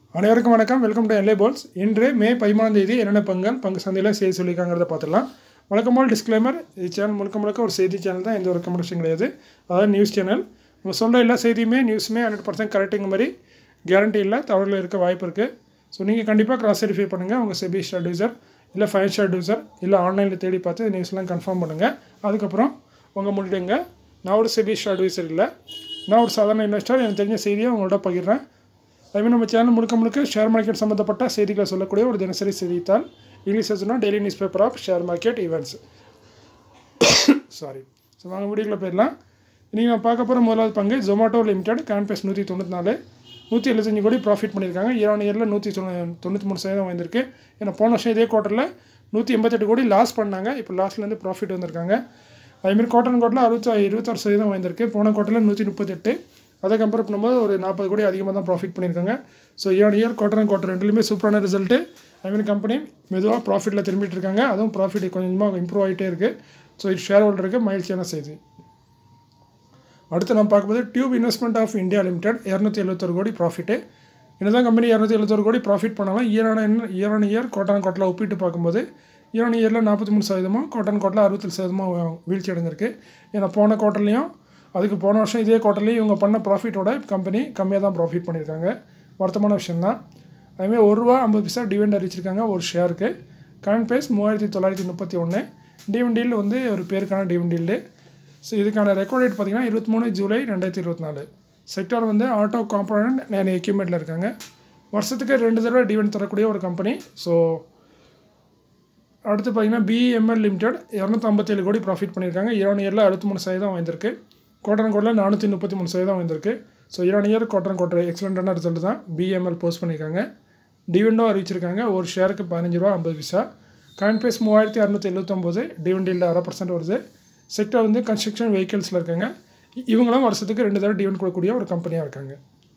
அனைவருக்கும் வணக்கம் welcome to எல்ஏ poles இன்று மே பதிமூணாம் தேதி என்னென்ன பங்குகள் பங்கு சந்தையில் செய்தி சொல்லியிருக்காங்கிறத பார்த்துடலாம் வழக்கம் போல் டிஸ்க்ளைமர் இது சேனல் முழுக்க முழுக்க ஒரு செய்தி சேனல் தான் எந்த ஒரு ரெக்கமெண்டேஷன் கிடையாது அதாவது நியூஸ் சேனல் நம்ம சொல்கிற எல்லா செய்தியுமே நியூஸுமே ஹண்ட்ரட் பர்சன்ட் கரெக்டுங்க மாதிரி கேரண்டி இல்லை தவறுகள் இருக்க வாய்ப்பு இருக்குது ஸோ நீங்கள் கண்டிப்பாக கிராஸ் வெரிஃபை பண்ணுங்கள் உங்கள் செபி அட்வைசர் இல்லை ஃபைனான்ஷியல் அட்வைசர் இல்லை ஆன்லைனில் தேடி பார்த்து நியூஸ்லாம் கன்ஃபார்ம் பண்ணுங்கள் அதுக்கப்புறம் உங்கள் முன்னிடுங்க நான் ஒரு செபி அட்வைசர் இல்லை நான் ஒரு சாதாரண இன்வெஸ்டர் எனக்கு தெரிஞ்ச செய்தியை உங்களோட பகிர்றேன் அதுமாதிரி நம்ம சேனல் முழுக்க முழுக்க ஷேர் மார்க்கெட் சம்மந்தப்பட்ட செய்திகளை சொல்லக்கூடிய ஒரு தினசரி செய்தித்தாள் இங்கிலீஷ் சொன்னால் daily newspaper of share market events sorry so வாங்க வீடியோக்குள்ள போயிடலாம் இன்றைக்கி நான் பார்க்க போகிற முதலாவது பங்கு ஜொமேட்டோ லிமிடெட் கான்பேஸ் நூற்றி தொண்ணூற்றி நாலு நூற்றி எழுபத்தஞ்சு கோடி ப்ராஃபிட் பண்ணியிருக்காங்க ஈரான் இயரில் நூற்றி தொண்ணூற்றி மூணு சதவீதம் வந்திருக்கு ஏன்னா போன வருஷம் இதே குவார்ட்டரில் நூற்றி எண்பத்தெட்டு கோடி லாஸ் பண்ணாங்க இப்போ லாஸ்ட்லேருந்து ப்ராஃபிட் வந்திருக்காங்க அதேமாதிரி குவார்டர் குவார்ட்டரில் அறுபத்தி இருபத்தாறு சதவீதம் வந்திருக்கு போன குவார்ட்டரில் நூற்றி முப்பத்தெட்டு அதை கம்பேர் பண்ணும்போது ஒரு நாற்பது கோடி அதிகமாக தான் ப்ராஃபிட் பண்ணியிருக்காங்க so year year quarter and quarter ரெண்டுலேயுமே சூப்பரான ரிசல்ட்டு ஐமீன் கம்பெனி மெதுவாக ப்ராஃபிட்டில் திரும்பிட்டு இருக்காங்க அதுவும் ப்ராஃபிட் கொஞ்சமாக இம்ப்ரூவ் ஆகிட்டே இருக்குது ஸோ இது ஷேர் ஹோல்டருக்கு மகிழ்ச்சியான செய்தி அடுத்து நம்ம பார்க்கும்போது tube investment of India limited இரநூத்தி எழுபத்தொரு கோடி ப்ராஃபிட்டு என்னதான் கம்பெனி இரநூத்தி எழுபத்தொரு கோடி ப்ராஃபிட் பண்ணாலும் இயரான இயர் ஆன் இயர் கோட்டான் கோட்டில் ஒப்பிட்டு பார்க்கும்போது இயரான இயரில் நாற்பத்தி மூணு சதவீதமும் கோட்டான் கோட்டில் அறுபத்தேழு சதவீதமாக வீழ்ச்சி அடைஞ்சிருக்கு ஏன்னா போன குவார்ட்டர்லேயும் அதுக்கு போன வருஷம் இதே குவார்ட்டர்லேயும் இவங்க பண்ண ப்ராஃபிட்டோட கம்பெனி கம்மியாக தான் ப்ராஃபிட் பண்ணியிருக்காங்க வருத்தமான விஷயந்தான் அதுமாதிரி ஒரு ரூபா ஐம்பது பைசா டிவெண்ட் அறிவிச்சிருக்காங்க ஒரு ஷேருக்கு கரண்ட் ப்ரைஸ் மூவாயிரத்தி தொள்ளாயிரத்தி முப்பத்தி ஒன்று டிவெண்டில் வந்து ஒரு பேருக்கான டிவெண்டில் ஸோ இதுக்கான ரெக்கார்ட் டேட் பார்த்திங்கன்னா இருபத்தி மூணு ஜூலை ரெண்டாயிரத்தி இருபத்தி நாலு செக்டார் வந்து ஆட்டோ காம்பனண்ட் நான் எக்யூப்மெண்ட்டில் இருக்காங்க வருஷத்துக்கு ரெண்டு தடவை டிவெண்ட் தரக்கூடிய ஒரு கம்பெனி ஸோ அடுத்து பார்த்திங்கன்னா பிஎம்எல் லிமிடெட் இரநூத்தம்பத்தேழு கோடி ப்ராஃபிட் பண்ணியிருக்காங்க ஈரான் இயரில் அறுபத்தி மூணு சதவீதம் வந்திருக்கு குவார்டர் கோட்டில் நானூற்றி முப்பத்தி மூணு சதவீதம் வந்திருக்கு so year on year quarter quarter எக்ஸலண்ட்டான ரிசல்ட் தான் பிஎம்எல் போஸ்ட் பண்ணியிருக்காங்க டிவெண்டும் அறிவிச்சிருக்காங்க ஒரு ஷேருக்கு பதினஞ்சு ரூபா ஐம்பது பைசா கரண்ட் ப்ரைஸ் மூவாயிரத்தி அறநூற்றி எழுபத்தொம்போது டிவெண்டில் அரை பர்சன்ட் வருது செக்டர் வந்து கன்ஸ்ட்ரக்ஷன் வெஹிக்கிள்ஸில் இருக்காங்க இவங்களும் வருஷத்துக்கு ரெண்டு தடவை டிவெண்ட் கொடுக்கக்கூடிய ஒரு கம்பெனியாக இருக்காங்க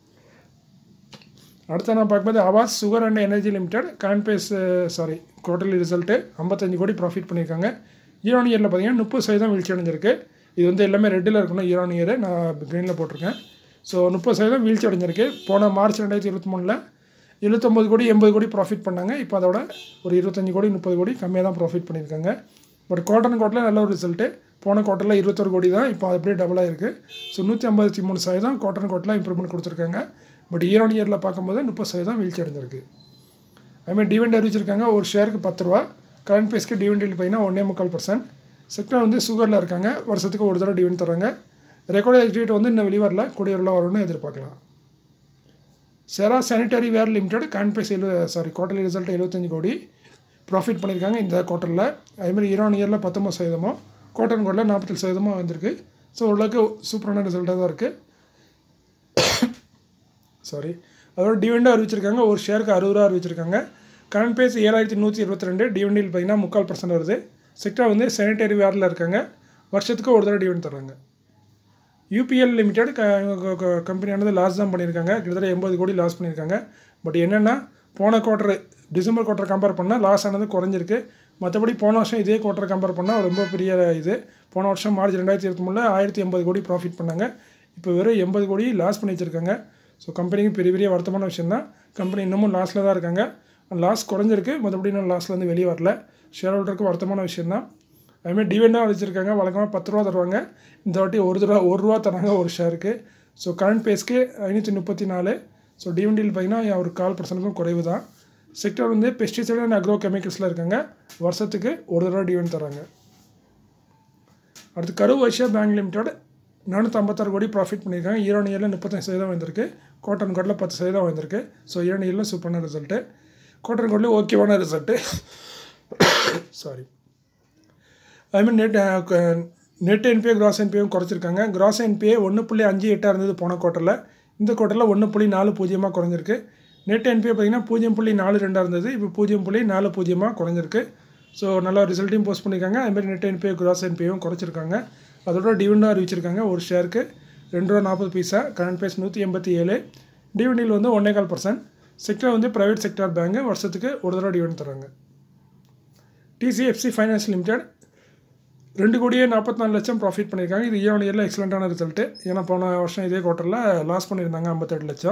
அடுத்து நான் பார்க்கும்போது Awadh sugar and energy limited கான்பேஸ் சாரி குவார்டர்லி ரிசல்ட்டு ஐம்பத்தஞ்சு கோடி ப்ராஃபிட் பண்ணியிருக்காங்க ஈரான் இயரில் பார்த்தீங்கன்னா முப்பது சதவீதம் வீழ்ச்சி அடைஞ்சிருக்கு இது வந்து எல்லாமே ரெட்டில் இருக்கணும் ஈரான் இயர் நான் க்ரீனில் போட்டிருக்கேன் ஸோ முப்பது சதவீதம் வீழ்ச்சி அடைஞ்சிருக்கு போன மார்ச் ரெண்டாயிரத்தி இருபத்தி மூணில் எழுபத்தொம்பது கோடி எண்பது கோடி ப்ராஃபிட் பண்ணாங்க இப்போ அதோட ஒரு இருபத்தஞ்சி கோடி முப்பது கோடி கம்மியாக தான் ப்ராஃபிட் பண்ணியிருக்காங்க பட் குவார்டர் குவார்ட்டரில் நல்ல ஒரு ரிசல்ட்டு போன குவார்ட்டரில் இருபத்தொரு கோடி தான் இப்போ அப்படியே டபுளாக இருக்குது ஸோ நூற்றி ஐம்பத்தி மூணு சதவீதம் குவார்டர் குவார்ட்டரில் இம்ப்ரூவ்மெண்ட் கொடுத்துருக்காங்க பட் இயர் ஆன் இயரில் பார்க்கும்போது முப்பது சதவீதம் வீழ்ச்சி அடைஞ்சிருக்கு அதுமாதிரி டிவெண்ட் அறிவிச்சிருக்காங்க ஒரு ஷேருக்கு பத்து ரூபா கரண்ட் பேஸ்க்கு டிவெண்டில் பார்த்தீங்கன்னா ஒன்றே முக்கால் பர்சன்ட் செக்டர் வந்து சுகரில் இருக்காங்க வருஷத்துக்கு ஒரு தடவை டிவெண்ட் தராங்க ரெக்கார்டு எக்ஸ்டேட் வந்து இன்னும் வெளிவரல கூடிய வரும்னு எதிர்பார்க்கலாம் Cera sanitary ware limited current base எழு சாரி குவார்டர்லி ரிசல்ட் எழுபத்தஞ்சு கோடி ப்ராஃபிட் பண்ணியிருக்காங்க இந்த குவார்ட்டரில் அதேமாதிரி ஈரான் இயரில் பத்தொம்பது சதவீதமும் குவார்டர் குவார்ட்டரில் நாற்பத்தேழு சதவீதமாக வந்திருக்கு ஸோ ஓரளவுக்கு சூப்பரான ரிசல்ட்டாக தான் இருக்குது சாரி அதோட டிவெண்டாக அறிவிச்சிருக்காங்க ஒரு ஷேருக்கு அறுபது ரூபா அறிவிச்சிருக்காங்க கரண்ட் பேஸ் ஏழாயிரத்தி நூற்றி இருபத்தி ரெண்டு டிவெண்டில் பார்த்தீங்கன்னா முக்கால் பர்சன்ட் வருது செக்டர் வந்து சானிடரி வேரில் இருக்காங்க வருஷத்துக்கு ஒரு தடவை டிவெண்ட் தராங்க யூபிஎல் லிமிடெட் கம்பெனியானது லாஸ் தான் பண்ணியிருக்காங்க கிட்டத்தட்ட எண்பது கோடி லாஸ் பண்ணியிருக்காங்க பட் என்னென்னா போன குவார்ட்டர் டிசம்பர் குவார்ட்டர் கம்பேர் பண்ணால் லாஸ் ஆனது குறைஞ்சிருக்கு மற்றபடி போன வருஷம் இதே குவார்ட்டர் கம்பேர் பண்ணால் ரொம்ப பெரிய இது போன வருஷம் மார்ச் ரெண்டாயிரத்தி இருபத்தி மூணில் ஆயிரத்தி எண்பது கோடி ப்ராஃபிட் பண்ணாங்க இப்போ வெறும் எண்பது கோடி லாஸ் பண்ணி வச்சுருக்காங்க ஸோ கம்பெனிக்கு பெரிய பெரிய வருத்தமான விஷயம் தான் கம்பெனி இன்னமும் லாஸில் தான் இருக்காங்க லாஸ் குறைஞ்சிருக்கு மற்றபடி இன்னும் லாஸ்லேருந்து வெளியே வரல ஷேர் ஹோல்டருக்கு வருத்தமான விஷயம் தான் அதுமாதிரி டிவெண்டாக வச்சுருக்காங்க வழக்கமாக பத்து ரூபா தருவாங்க இந்த வாட்டி ஒரு தடவை ஒரு ரூபா தராங்க ஒரு ஷேருக்கு ஸோ கரண்ட் பேஸ்க்கு ஐநூற்றி முப்பத்தி நாலு ஸோ டிவெண்டியில் பார்த்தீங்கன்னா ஒரு கால் பர்சன்ட்டுக்கும் குறைவு தான் செக்டர் வந்து பெஸ்டிசைட் அண்ட் அக்ரோ கெமிக்கல்ஸில் இருக்காங்க வருஷத்துக்கு ஒரு தடவை டிவெண்ட் தராங்க அடுத்து கரு வைஷா பேங்க் லிமிடெட் நானூற்றி ஐம்பத்தாறு கோடி ப்ராஃபிட் பண்ணியிருக்காங்க ஈரான் இயரில் முப்பத்தஞ்சு சதவீதம் வந்திருக்கு கோட்டன் கோட்டில் பத்து சதவீதம் வந்திருக்கு ஸோ ஈரான் இயரில் சூப்பரான ரிசல்ட்டு கோட்டன் கோட்டில் ஓகேவான ரிசல்ட்டு சாரி அதுமாதிரி நெட் நெட் என்பிஏ கிராஸ் என்பிஏவும் குறைச்சிருக்காங்க கிராஸ் என்பிஏ ஒன்று புள்ளி அஞ்சு எட்டாக இருந்தது போன குவார்ட்டரில் இந்த குவார்ட்டரில் ஒன்று புள்ளி நாலு பூஜ்ஜியமாக குறைஞ்சிருக்கு நெட் என்பிஏ பார்த்திங்கன்னா பூஜ்ஜியம் புள்ளி நாலு ரெண்டாக இருந்தது இப்போ பூஜ்ஜியம் புள்ளி நாலு பூஜ்ஜியமாக குறைஞ்சிருக்கு ஸோ நல்லா ரிசல்ட்டையும் போஸ்ட் பண்ணியிருக்காங்க அதுமாதிரி நெட் என்பிஏ கிராஸ் என்பிஏவும் குறைச்சிருக்காங்க அதோட டிவிண்டாக அறிவிச்சிருக்காங்க ஒரு ஷேருக்கு ரெண்டு ரூபா நாற்பது பைசா கரண்ட் பேஸ் நூற்றி எண்பத்தி ஏழு டிவிண்டியில் வந்து ஒன்றே கால் பர்சன்ட் செக்டர் வந்து ப்ரைவேட் செக்டர் பேங்கு வருஷத்துக்கு ஒரு தடவை டிவிண்ட் தராங்க டிசிஎஃப்சி ஃபைனான்ஸ் லிமிடெட் ரெண்டு கோடியே நாற்பத்தி நாலு லட்சம் ப்ராஃபிட் பண்ணியிருக்காங்க இது இயர் இயரில் எக்ஸலண்ட்டான ரிசல்ட்டு ஏன்னா போன வருஷம் இதே குவார்ட்டரில் லாஸ் பண்ணியிருந்தாங்க ஐம்பத்தெட்டு லட்சம்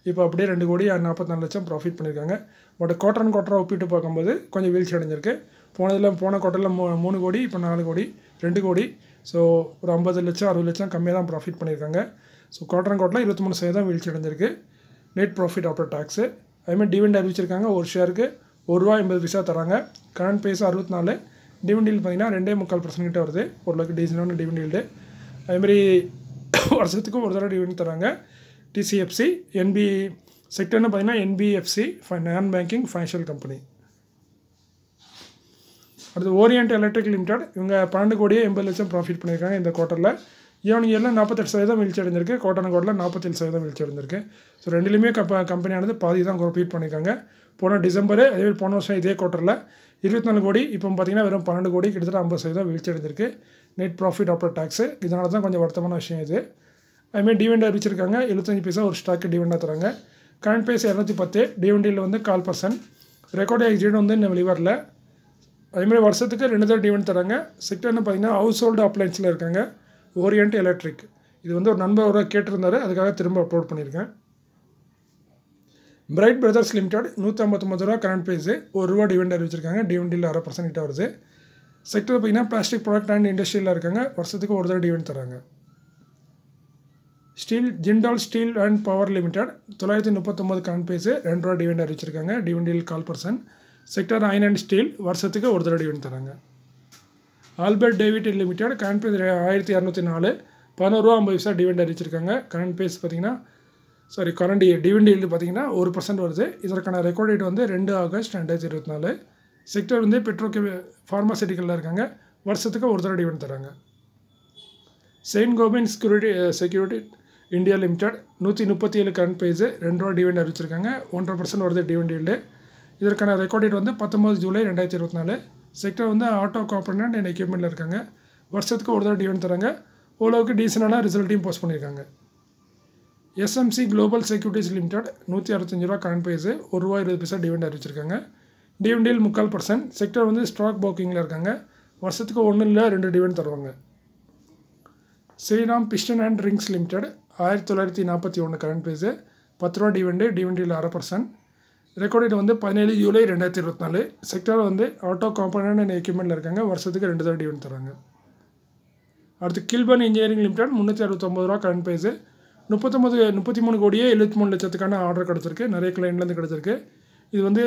இப்போ அப்படியே ரெண்டு கோடி நாற்பத்தி லட்சம் ப்ராஃபிட் பண்ணியிருக்காங்க பட் குவார்டர் அண்ட் குவார்டராக ஒப்பிட்டு பார்க்கும்போது கொஞ்சம் வீழ்ச்சி அடைஞ்சிருக்கு போனதில் போன குவார்ட்டரில் மூ மூணு கோடி இப்போ நாலு கோடி ரெண்டு கோடி ஸோ ஒரு ஐம்பது லட்சம் அறுபது லட்சம் கம்மியாக தான் ப்ராஃபிட் பண்ணியிருக்காங்க ஸோ குவார்டர் அண்ட் குவார்ட்டரில் இருபத்தி மூணு சதவீதம் வீழ்ச்சி அடைஞ்சிருக்கு நெட் ப்ராஃபிட் ஆஃப்டர் டேக்ஸு அதுமாதிரி டிவிடெண்ட் அறிவிச்சிருக்காங்க ஒரு ஷேருக்கு ஒரு ரூபா எண்பது பைசா தராங்க கரண்ட் பேஸ் அறுபத்தி நாலு டிவிடெண்ட் பார்த்தீங்கன்னா ரெண்டே முக்கால் பர்சன்ட் கிட்ட வருது ஒரு லட்சம் டீசலான டிவிடெண்டு அதுமாதிரி வருஷத்துக்கு ஒரு தடவை டிவிடெண்ட் தராங்க டிசிஎஃப்சி என்பி செக்டர்னு பார்த்தீங்கன்னா என்பிஎஃப்சி நான் பேங்கிங் ஃபைனான்ஷியல் கம்பெனி அடுத்து ஓரியன்ட் எலக்ட்ரிக் லிமிடெட் இவங்க பன்னெண்டு கோடியே எண்பது லட்சம் ப்ராஃபிட் பண்ணியிருக்காங்க இந்த குவார்ட்டரில் ஈவன் இயரில் நாற்பத்தெட்டு சதவீதம் வீழ்ச்சி அடைஞ்சிருக்கு குவார்டர் குவார்டரில் நாற்பத்தேழு சதவீதம் வீழ்ச்சி அடைஞ்சிருக்கு ஸோ ரெண்டுலேயுமே கம்ப கம்பெனியானது பாதி தான் ப்ராஃபிட் பண்ணியிருக்காங்க போன டிசம்பர் அதே போன வருஷம் இதே குவார்ட்டரில் இருபத்தி நாலு கோடி இப்போ பார்த்தீங்கன்னா வெறும் பன்னெண்டு கோடி கிட்டத்தட்ட ஐம்பது சதவீதம் வீழ்ச்சி அடைஞ்சிருக்கு நெட் ப்ராஃபிட் ஆஃப்டர் டேக்ஸு இதனால தான் கொஞ்சம் வருத்தமான விஷயம் இது அதுமாதிரி டிவெண்ட் அறிவிச்சிருக்காங்க எழுபத்தஞ்சு பைசா ஒரு ஸ்டாக்கு டிவெண்டாக தராங்க கரண்ட் பேஸ் இரநூத்தி பத்து டிவெண்டியில் வந்து கால் பர்சன்ட் ரெக்கார்ட் எக்ஸிட் வந்து இன்னும் வெளிவரல அதேமாதிரி வருஷத்துக்கு ரெண்டு தடவை டிவெண்ட் தராங்க செக்டர்னு பார்த்தீங்கன்னா ஹவுஸ் ஹோல்டு அப்ளைன்ஸில் இருக்காங்க ஓரியன்ட் எலக்ட்ரிக் இது வந்து ஒரு நண்பர் ஒரு கேட்டிருந்தாரு அதுக்காக திரும்ப அப்லோட் பண்ணியிருக்கேன் பிரைட் பிரதர்ஸ் லிமிடெட் நூற்றி ஐம்பத்தொம்பது ரூபா கரண்ட் பேஸு ஒரு ரூபா டிவெண்ட் அறிவிச்சிருக்காங்க டிவெண்டியில் அரை பர்சன்ட் கிட்ட வருது செக்டர் பார்த்தீங்கன்னா பிளாஸ்டிக் ப்ராடக்ட் அண்ட் இண்டஸ்ட்ரியில் இருக்காங்க வருஷத்துக்கு ஒரு தடவை டிவெண்ட் தராங்க steel Jindal steel and power limited தொள்ளாயிரத்தி முப்பத்தொம்பது கரண்ட் பேஸு ரெண்டு ரூபா டிவெண்ட் அறிவிச்சிருக்காங்க டிவெண்டியில் கால் percent sector iron and steel வருஷத்துக்கு ஒரு தடவை டிவெண்ட் தராங்க Albert David limited current base ஆயிரத்தி இரநூத்தி நாலு பதினோருவா ஐம்பது பைசா டிவெண்ட் அறிவிச்சிருக்காங்க கரண்ட் பேஸ் பார்த்தீங்கன்னா சாரி கரண்ட் டிவெண்ட் ஈல்டு பார்த்தீங்கன்னா ஒரு பர்சன்ட் வருது இதற்கான ரெக்கார்ட் டேட் வந்து ரெண்டு ஆகஸ்ட் ரெண்டாயிரத்தி இருபத்தி நாலு செக்டர் வந்து பெட்ரோகெமி ஃபார்மாசிட்டிக்கலில் இருக்காங்க வருஷத்துக்கு ஒரு தடவை டிவெண்ட் தராங்க Saint Gobain security security India limited நூற்றி முப்பத்தி ஏழு கரண்ட் பேஸு ரெண்டு ரூபா டிவெண்ட் அறிவிச்சிருக்காங்க ஒன்றரை பர்சன்ட் வருது டிவெண்ட் ஈல்டு இதற்கான ரெக்கார்ட் டேட் வந்து பத்தொம்பது ஜூலை ரெண்டாயிரத்தி இருபத்தி நாலு செக்டர் வந்து ஆட்டோ காம்பனண்ட் அண்ட் எக்யூப்மெண்ட்டில் இருக்காங்க வருஷத்துக்கு ஒரு தடவை டிவெண்ட் தராங்க ஓரளவுக்கு டீசெண்டான ரிசல்ட்டையும் போஸ்ட் பண்ணியிருக்காங்க எஸ்எம்சி குளோபல் செக்யூரிட்டிஸ் லிமிடெட் நூற்றி அறுபத்தஞ்சு ரூபா கரண்ட் பேஸு ஒரு ரூபா இருபது பைசா டிவெண்ட் அறிவிச்சிருக்காங்க டிவெண்டில் முக்கால் பர்சன்ட் செக்டர் வந்து ஸ்டாக் புக்கிங்கில் இருக்காங்க வருஷத்துக்கு ஒன்றும் இல்லை ரெண்டு டிவெண்ட் தருவாங்க Shriram piston and rings limited ஆயிரத்தி தொள்ளாயிரத்தி நாற்பத்தி ஒன்று கரண்ட் பேஸு பத்து ரூபா டிவெண்டு டிவெண்டியில் அரை பர்சன்ட் ரெக்கார்டேட் வந்து பதினேழு ஜூலை ரெண்டாயிரத்தி இருபத்தி நாலு செக்டர் வந்து ஆட்டோ காம்பனண்ட் அண்ட் எக்யூப்மெண்ட்டில் இருக்காங்க வருஷத்துக்கு ரெண்டு தடவை டிவெண்ட் தராங்க அடுத்து கில்பன் இன்ஜினியரிங் லிமிடெட் முந்நூற்றி அறுபத்தொம்பது ரூபா கரண்ட் பேஸு முப்பத்தொம்பது முப்பத்தி மூணு கோடியே எழுபத்தி மூணு லட்சத்துக்கான ஆர்டர் கிடச்சிருக்கு நிறைய கிளைண்ட்லேருந்து கிடச்சிருக்கு இது வந்து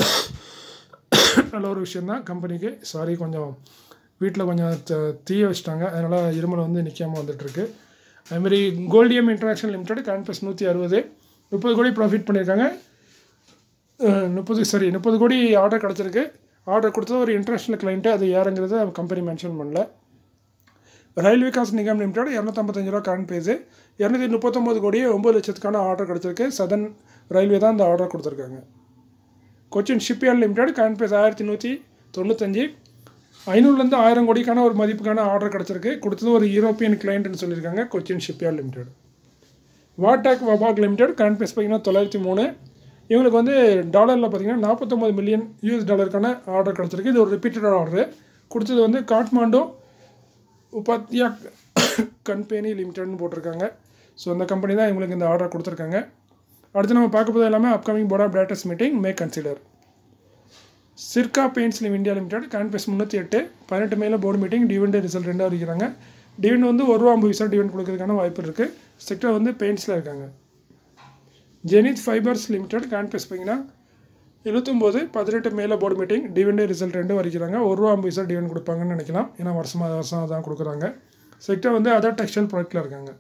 நல்ல ஒரு விஷயந்தான் கம்பெனிக்கு சாரி கொஞ்சம் வீட்டில் கொஞ்சம் த- தீய வச்சிட்டாங்க அதனால் இருமல் வந்து நிற்காமல் வந்துட்டுருக்கு அதுமாரி Goldiam international limited current plus நூற்றி அறுபது முப்பது கோடி ப்ராஃபிட் பண்ணியிருக்காங்க அஹ், முப்பது சாரி முப்பது கோடி ஆர்டர் கிடச்சிருக்கு ஆர்டர் கொடுத்தது ஒரு இன்டர்நேஷ்னல் கிளைண்ட்டு அது யாருங்கிறத கம்பெனி மென்ஷன் பண்ணல ரயில் விகாஸ் நிகாம் லிமிடெட் இரநூத்தம்பத்தஞ்சு ரூபா கரண்ட் பேஸு இரநூத்தி முப்பத்தொம்போது கோடியே ஒம்பது லட்சத்துக்கான ஆர்டர் கிடச்சிருக்கு சதன் ரயில்வே தான் இந்த ஆர்டர் கொடுத்துருக்காங்க Cochin shipyard limited current base ஆயிரத்தி நூற்றி தொண்ணூத்தஞ்சு ஐநூறுலேருந்து ஆயிரம் கோடிக்கான ஒரு மதிப்புக்கான ஆர்டர் கிடச்சிருக்கு கொடுத்தது ஒரு யூரோப்பியன் கிளைண்ட்னு சொல்லியிருக்காங்க Cochin shipyard limited Vatech Wabag limited current base பார்த்தீங்கன்னா தொள்ளாயிரத்தி மூணு இவங்களுக்கு வந்து டாலரில் பார்த்தீங்கன்னா நாற்பத்தொம்பது மில்லியன் யூஎஸ் டாலருக்கான ஆர்டர் கிடச்சிருக்கு இது ஒரு ரிப்பீட்டட் ஆர்டர் கொடுத்தது வந்து காட்மாண்டோ உபாத்யா கம்பெனி லிமிடெட்னு போட்டிருக்காங்க ஸோ அந்த கம்பெனி தான் இவங்களுக்கு இந்த ஆர்டர் கொடுத்துருக்காங்க அடுத்து நம்ம பார்க்க போது எல்லாமே upcoming board of directors meeting may consider Sirca paints லிம் இந்தியா லிமிடெட் கரண்ட் பேஸ் முந்நூற்றி எட்டு பதினெட்டு மேல போர்டு மீட்டிங் டிவெண்ட் ரிசல்ட் ரெண்டாக இருக்கிறாங்க டிவெண்ட் வந்து ஒரு ரூபா ஐம்பது பைசா டிவெண்ட் கொடுக்கறதுக்கான வாய்ப்பு இருக்குது செக்டர் வந்து பெயிண்ட்ஸில் இருக்காங்க Zenith fibres limited current base பார்த்தீங்கன்னா எழுபத்தொம்போது பதினெட்டு மேல போர்டு மீட்டிங் டிவெண்ட் ரிசல்ட் ரெண்டும் வரைக்கிறாங்க ஒரு ரூபா ஐம்பது பைசா டிவெண்ட் கொடுப்பாங்கன்னு நினைக்கலாம் ஏன்னா வருஷமாக வருஷம் தான் கொடுக்குறாங்க செக்டர் வந்து அதர் டெக்ஸ்டைல் ப்ராடக்ட்டில் இருக்காங்க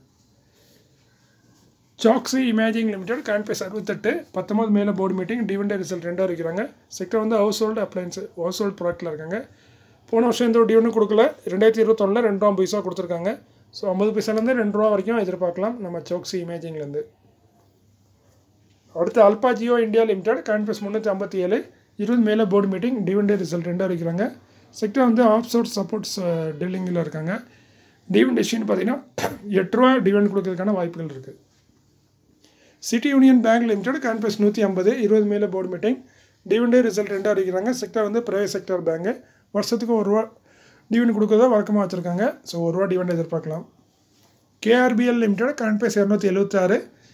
சாக்ஸி இமேஜிங் லிமிடெட் கரண்ட் பேஸ் அறுபத்தெட்டு பத்தொம்பது மேலே போர்டு மீட்டிங் டிவெண்ட் ரிசல்ட் ரெண்டாக இருக்கிறாங்க செக்டர் வந்து household appliances household ப்ராடக்ட்டில் இருக்காங்க போன வருஷம் எந்த ஒரு டிவெண்டும் கொடுக்கல ரெண்டாயிரத்தி இருபத்தொன்னில் ரெண்டு ரூபா பைசா கொடுத்துருக்காங்க ஸோ ஐம்பது பைசாலேருந்து ரெண்டு ரூபா வரைக்கும் எதிர்பார்க்கலாம் நம்ம சாக்ஸி இமேஜிங்லேருந்து அடுத்து Alpha Geo India limited current base முந்நூற்றி ஐம்பத்தி ஏழு இருபது மேலே போர்டு மீட்டிங் டிவெண்ட் ரிசல்ட் ரெண்டாக இருக்கிறாங்க செக்டர் வந்து ஆஃப் சோர்ஸ் சப்போர்ட்ஸ் டெல்லிங்கில் இருக்காங்க டிவெண்ட் டெசிஷன் பார்த்தீங்கன்னா எட்டு ரூபா டிவெண்ட் கொடுக்கறதுக்கான வாய்ப்புகள் இருக்குது சிட்டி யூனியன் பேங்க் லிமிடெட் கேன்பஸ் நூற்றி ஐம்பது இருபது மேலே போர்டு மீட்டிங் டிவிடெண்ட் ரிசல்ட் ரெண்டாக அறிவிக்கிறாங்க செக்டர் வந்து ப்ரைவேட் செக்டர் பேங்கு வருஷத்துக்கு ஒரு ரூபா டிவிடெண்ட் கொடுக்கறதா வழக்கமாக வச்சுருக்காங்க ஸோ ஒரு ரூபா டிவிடெண்ட் எதிர்பார்க்கலாம் கேஆர்பிஎல் லிமிடெட் கரண்ட் பேஸ் இரநூத்தி எழுபத்தாறு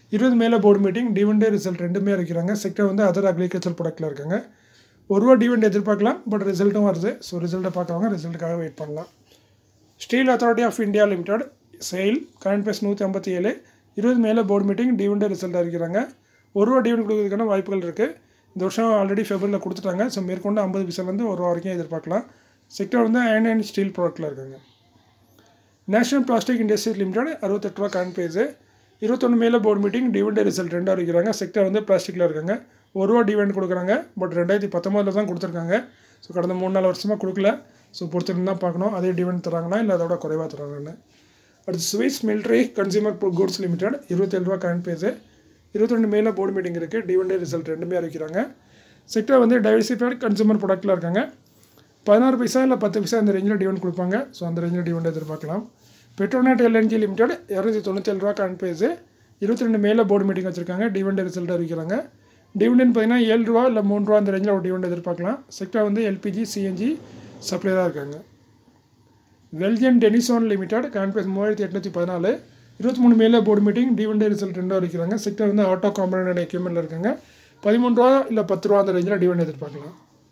இருபது மேலே போர்டு மீட்டிங் டிவெண்டே ரிசல்ட் ரெண்டுமே இருக்கிறாங்க செக்டர் வந்து அதர் அக்ரிகல்ச்சர் ப்ராடக்ட்டில் இருக்காங்க ஒரு ரூபா டிவெண்ட் எதிர்பார்க்கலாம் பட் ரிசல்ட்டும் வருது ஸோ ரிசல்ட்டை பார்க்குறவங்க ரிசல்ட்டுக்காக வெயிட் பண்ணலாம் Steel Authority of India limited SAIL current base நூற்றி ஐம்பத்தி ஏழு இருபது மேலே போர்டு மீட்டிங் டிவெண்டே ரிசல்ட் அறிக்கிறாங்க ஒரு ரூபா டிவெண்ட் கொடுக்கறதுக்கான வாய்ப்புகள் இருக்குது இந்த வருஷம் ஆல்ரெடி ஃபெப்ரவரியில் கொடுத்துட்டாங்க ஸோ மேற்கொண்டு ஐம்பது பைசாலேருந்து ஒரு ரூபா வரைக்கும் எதிர்பார்க்கலாம் செக்டர் வந்து அயன் அண்ட் ஸ்டீல் ப்ராடக்ட்டில் இருக்காங்க நேஷனல் பிளாஸ்டிக் இண்டஸ்ட்ரீஸ் லிமிடெட் அறுபத்தெட்டு ரூபா கரண்ட் பேஸு இருபத்தொன்று மேலே போர்டு மீட்டிங் டிவெண்டே ரிசல்ட் ரெண்டாக இருக்கிறாங்க செக்டர் வந்து பிளாஸ்டிக்கில் இருக்காங்க ஒரு ரூபா டிவெண்ட் கொடுக்குறாங்க பட் ரெண்டாயிரத்தி பத்தொம்பதில் தான் கொடுத்துருக்காங்க ஸோ கடந்த மூணு நாலு வருஷமாக கொடுக்கல ஸோ பொறுத்திருந்து தான் பார்க்கணும் அதே டிவெண்ட் தராங்களா இல்லை அதோட குறைவாக தராங்கன்னு அடுத்து Swiss Military consumer goods limited இருபத்தேழு ரூபா கரண்ட் பேஸு இருபத்திரெண்டு மேலே போர்டு மீட்டிங் இருக்குது டிவெண்டே ரிசல்ட் ரெண்டுமே அறிவிக்கிறாங்க செக்டர் வந்து டைவர்சிஃபைட் கன்சூமர் ப்ராடக்ட்டில் இருக்காங்க பதினாறு பைசா இல்லை பத்து பைசா அந்த ரேஞ்சில் டிவெண்ட் கொடுப்பாங்க ஸோ அந்த ரேஞ்சில் டிவெண்ட் எதிர்பார்க்கலாம் பெட்ரோநெட் எல்என்ஜி லிமிடெட் இரநூத்தி தொண்ணூத்தேழு ரூபா கரண்ட் பேஸு இருபத்தி ரெண்டு மேலே போர்டு மீட்டிங் வச்சிருக்காங்க டிவெண்ட் ரிசல்ட் அறிவிக்கிறாங்க டிவிடெண்ட் பார்த்தீங்கன்னா ஏழு ரூபா இல்லை மூணு ரூபா அந்த ரேஞ்சில் ஒரு டிவெண்ட் எதிர்பார்க்கலாம் செக்டர் வந்து எல்பிஜி சிஎன்ஜி சப்ளையராக இருக்காங்க Veljan Denison limited current base மூவாயிரத்தி எட்நூற்றி பதினாலு இருபத்தி மூணு மேலே போர்டு மீட்டிங் டிவெண்ட் ரிசல்ட் ரெண்டும் அறிவிக்கிறாங்க செக்டர் வந்து ஆட்டோ காம்பனண்ட் எக்யூப்மெண்ட்டில் இருக்காங்க பதிமூணு ரூபா இல்லை பத்து ரூபா அந்த ரேஞ்சில் டிவெண்ட் எதிர்பார்க்கலாம்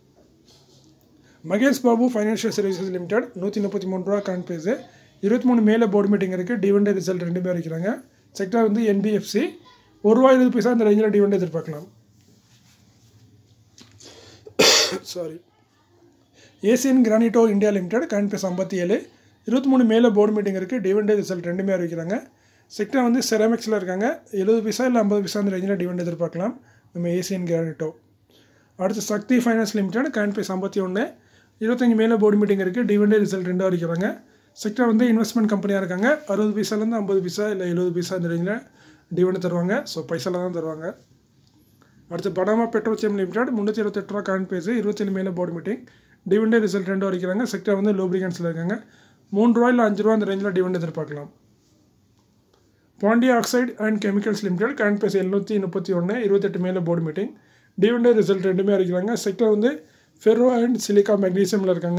Mahesh Babu financial services limited நூற்றி முப்பத்தி மூணு ரூபா கரண்ட் பேஸு இருபத்தி மூணு மேலே போர்டு மீட்டிங் இருக்குது டிவெண்ட் ரிசல்ட் ரெண்டுமே இருக்கிறாங்க செக்டர் வந்து என்பிஎஃப்சி ஒரு ரூபா இருபது பைசா அந்த ரேஞ்சில் டிவெண்ட் எதிர்பார்க்கலாம் sorry Asian Granito India limited current base ஐம்பத்தி ஏழு இருபத்தி மூணு மேலே போர்டு மீட்டிங் இருக்குது டிவெண்ட் ரிசல்ட் ரெண்டுமே அறிவிக்கிறாங்க செக்டர் வந்து செராமிக்ஸில் இருக்காங்க எழுபது பைசா இல்லை ஐம்பது பைசா அந்த ரேஞ்சில் டிவெண்ட் எதிர்பார்க்கலாம் நம்ம ஏசியன் கிரானிட்டோ அடுத்து Sakthi finance limited current base ஐம்பத்தி ஒன்று இருபத்தஞ்சி மேலே போர்டு மீட்டிங் இருக்குது டிவெண்டே ரிசல்ட் ரெண்டும் அறிவிக்கிறாங்க செக்டர் வந்து இன்வெஸ்ட்மெண்ட் கம்பெனியாக இருக்காங்க அறுபது பைசாலேருந்து ஐம்பது பைசா இல்லை எழுபது பைசா இந்த ரேஞ்சில் டிவெண்ட் தருவாங்க ஸோ பைசாவில் தான் தருவாங்க அடுத்து பனாமா பெட்ரோசியம் லிமிடெட் முந்நூற்றி இருபத்தெட்டு ரூபா கரண்ட் பேஸு இருபத்தேழு மேலே போர்டு மீட்டிங் டிவெண்டே ரிசல்ட் ரெண்டும் அறிக்கிறாங்க செக்டர் வந்து லூப்ரிகன்ஸில் இருக்காங்க மூணு ரூபா இல்லை அஞ்சு ரூபா அந்த ரேஞ்சில் டிவெண்ட் எதிர்பார்க்கலாம் Pondy oxide and chemicals limited current base எழுநூற்றி முப்பத்தி ஒன்று இருபத்தெட்டு மேலே போர்டு மீட்டிங் டிவெண்டே ரிசல்ட் ரெண்டுமே அறிக்கிறாங்க செக்டர் வந்து ஃபெரோ அண்ட் சிலிக்கா மெக்னீசியமில் இருக்காங்க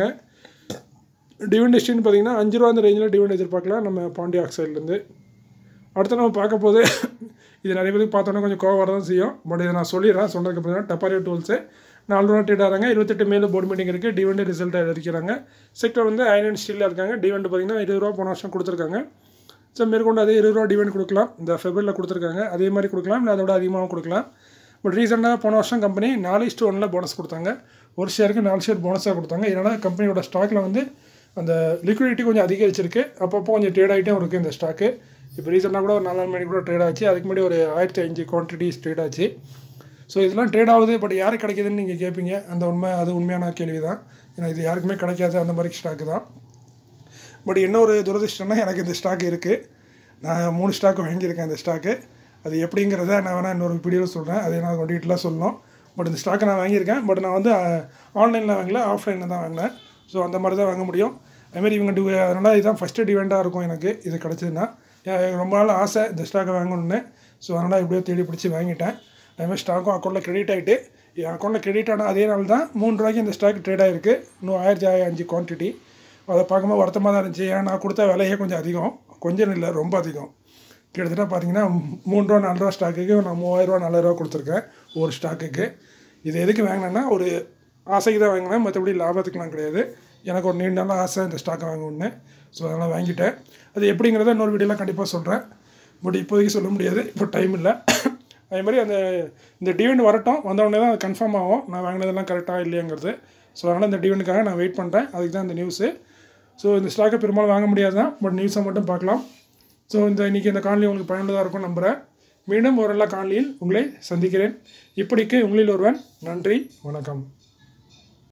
டிவெண்ட் எஸ்டின்னு பார்த்தீங்கன்னா அஞ்சு ரூபா அந்த ரேஞ்சில் டிவெண்ட் எதிர்பார்க்கலாம் நம்ம பாண்டியா ஆக்சைட்லேருந்து அடுத்து நம்ம பார்க்க போது இது நிறைய பேருக்கு பார்த்தோன்னா கொஞ்சம் கோவம் வர தான் செய்யும் பட் இதை நான் சொல்லிடுறேன் சொன்னதுக்கு அப்புறம் டப்பாரியோ டூல்ஸு நாலு ரூபா ட்ரேட் ஆகிறாங்க இருபத்தெட்டு மேலே போர்டு மீட்டிங் இருக்குது டிவெண்ட் ரிசல்ட் இருக்கிறாங்க செக்டர் வந்து அயன் அண்ட் ஸ்டீலில் இருக்காங்க டிவெண்ட் பார்த்தீங்கன்னா இருபது ரூபா போன வருஷம் கொடுத்துருக்காங்க ஸோ மேற்கொண்டு அதே இருபது ரூபா டிவெண்ட் கொடுக்கலாம் இந்த ஃபெப்ரவரியில் கொடுத்துருக்காங்க அதே மாதிரி கொடுக்கலாம் இல்லை அதோட அதிகமாகவும் கொடுக்கலாம் பட் ரீசெண்டாக போன வருஷம் கம்பெனி நாலு இஸ்ட்டு ஒன்றில் போனஸ் கொடுத்தாங்க ஒரு ஷேருக்கு நாலு ஷேர் போனஸாக கொடுத்தாங்க இதனால் கம்பெனியோட ஸ்டாக்கில் வந்து அந்த லிக்விடிட்டி கொஞ்சம் அதிகரிச்சிருக்கு அப்பப்போ கொஞ்சம் ட்ரேட் ஆகிட்டே இருக்குது இந்த ஸ்டாக்கு இப்போ ரீசெண்டாக கூட ஒரு நாலு நாள் மணி கூட ட்ரேட் ஆச்சு அதுக்கு முன்னாடி ஒரு ஆயிரத்தி அஞ்சு குவான்டிட்டிஸ் ட்ரேட் ஆச்சு ஸோ இதெல்லாம் ட்ரேட் ஆகுது பட் யாருக்கு கிடைக்குதுன்னு நீங்கள் கேட்பீங்க அந்த உண்மை அது உண்மையான கேள்வி தான் ஏன்னா இது யாருக்குமே கிடைக்காது அந்த மாதிரி ஸ்டாக்கு தான் பட் என்ன ஒரு துரதிர்ஷ்டம்னா எனக்கு இந்த ஸ்டாக் இருக்குது நான் மூணு ஸ்டாக் வாங்கியிருக்கேன் இந்த ஸ்டாக்கு அது எப்படிங்கிறத நான் வேணால் இன்னொரு வீடியோவில் சொல்கிறேன் அதை நான் டீட்டெயிலாக சொல்லணும் பட் இந்த ஸ்டாக்கை நான் வாங்கியிருக்கேன் பட் நான் வந்து ஆன்லைனில் வாங்கல ஆஃப்லைனில் தான் வாங்கினேன் ஸோ அந்த மாதிரி தான் வாங்க முடியும் அதுமாதிரி இவங்க டிவ அதனால் இதுதான் ஃபஸ்ட்டு டிவெண்ட்டாக இருக்கும் எனக்கு இது கிடச்சதுன்னா எனக்கு ரொம்ப நாள் ஆசை இந்த ஸ்டாக்கை வாங்கணுன்னு ஸோ அதனால் எப்படியோ தேடி பிடிச்சி வாங்கிட்டேன் அதுமாதிரி ஸ்டாக்கும் அக்கௌண்ட்டில் கிரெடிட் ஆகிட்டு என் அக்கௌண்ட்டில் கிரெடிட் ஆன அதே நாள் தான் மூணு ரூபாய்க்கு இந்த ஸ்டாக் ட்ரேட் ஆகிருக்கு இன்னும் ஆயிரத்தி அஞ்சு குவான்டிட்டி அதை பார்க்கும்போது வருத்தமாக தான் இருந்துச்சு ஏன்னா நான் கொடுத்த விலையே கொஞ்சம் அதிகம் கொஞ்சம் இல்லை ரொம்ப அதிகம் கிட்டத்தட்ட பார்த்தீங்கன்னா மூணு ரூபா நாலு ரூபா ஸ்டாக்குக்கு நான் மூவாயிரரூவா நாலாயிரரூவா கொடுத்துருக்கேன் ஒரு ஸ்டாக்குக்கு இது எதுக்கு வாங்கினேன்னா ஒரு ஆசைக்கு தான் வாங்கினேன் மற்றபடி லாபத்துக்குலாம் கிடையாது எனக்கு ஒரு நீண்ட நாள் ஆசை இந்த ஸ்டாக்கை வாங்கணுன்னு ஸோ அதனால் வாங்கிட்டேன் அது எப்படிங்கிறத இன்னொரு வீடியோலாம் கண்டிப்பாக சொல்கிறேன் பட் இப்போதைக்கு சொல்ல முடியாது இப்போ டைம் இல்லை அதே மாதிரி அந்த இந்த டிவெண்ட் வரட்டும் வந்தவுடனே தான் அது கன்ஃபார்ம் ஆகும் நான் வாங்கினதெல்லாம் கரெக்டாக இல்லையாங்கிறது ஸோ அதனால் இந்த டிவெண்ட்டுக்காக நான் வெயிட் பண்ணுறேன் அதுக்கு தான் இந்த நியூஸு ஸோ இந்த ஸ்டாக்கை பெரும்பாலும் வாங்க முடியாது தான் பட் நியூஸை மட்டும் பார்க்கலாம் ஸோ இந்த இன்றைக்கி இந்த காணொலி உங்களுக்கு பயனுள்ளதாக இருக்கும் நம்புகிறேன் மீண்டும் ஒரு நல்ல காணொலியில் உங்களை சந்திக்கிறேன் இப்படிக்கு உங்களில் ஒருவன் நன்றி வணக்கம்